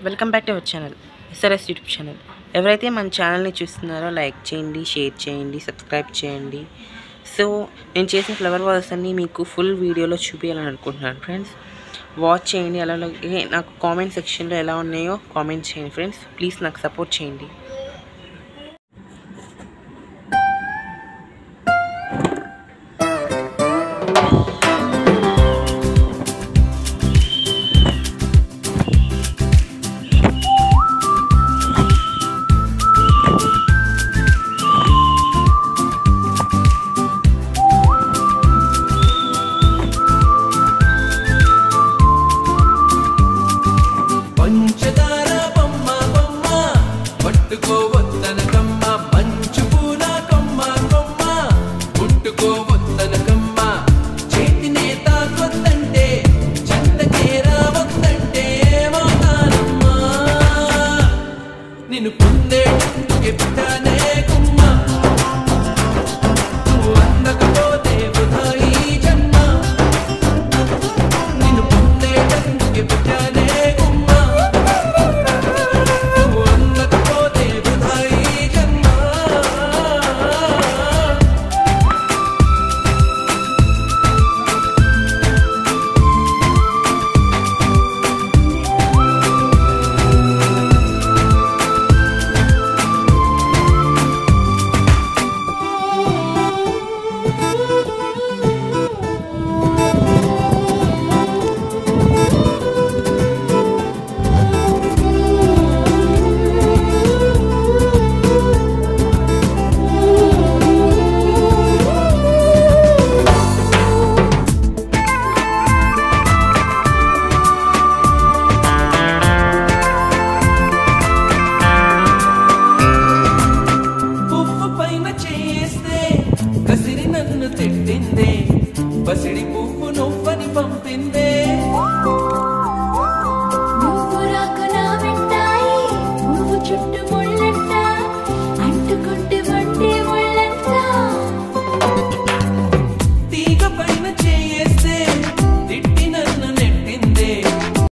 welcome back to our channel SRS YouTube channel ఎవరైతే మన ఛానల్ని చూస్తున్నారో లైక్ చేయండి షేర్ చేయండి సబ్స్క్రైబ్ చేయండి సో నేను చేసిన ఫ్లవర్ వాల్స్ అన్ని మీకు ఫుల్ వీడియోలో చూపించాలని అనుకుంటున్నాను ఫ్రెండ్స్ వాచ్ చేయండి అలాగే నాకు కామెంట్ సెక్షన్లో ఎలా ఉన్నాయో కామెంట్ చేయండి ఫ్రెండ్స్ ప్లీజ్ నాకు సపోర్ట్ చేయండి పంచదార బొమ్మ బొమ్మ పట్టుకోవద్దన కమ్మ మంచు పూల కొమ్మ కొమ్మ పుట్టుకోవద్దన కమ్మ చేతినే తాకొద్దంటే చెంతకే రావద్దంటే ఏమవుతానమ్మా నిన్ను పొందేటందుకే పుట్టానే కుమ్మ నువ్వు అందకపోతే వృధా ఈ జన్మ నిన్ను పొందేటందుకే పుట్టానే గుమ్మ నువ్వు అందకపోతే వృధా ఈ జన్మ పువ్వు పైన చేస్తే కసిరి నన్ను తిట్టిందే పసిడి పువ్వు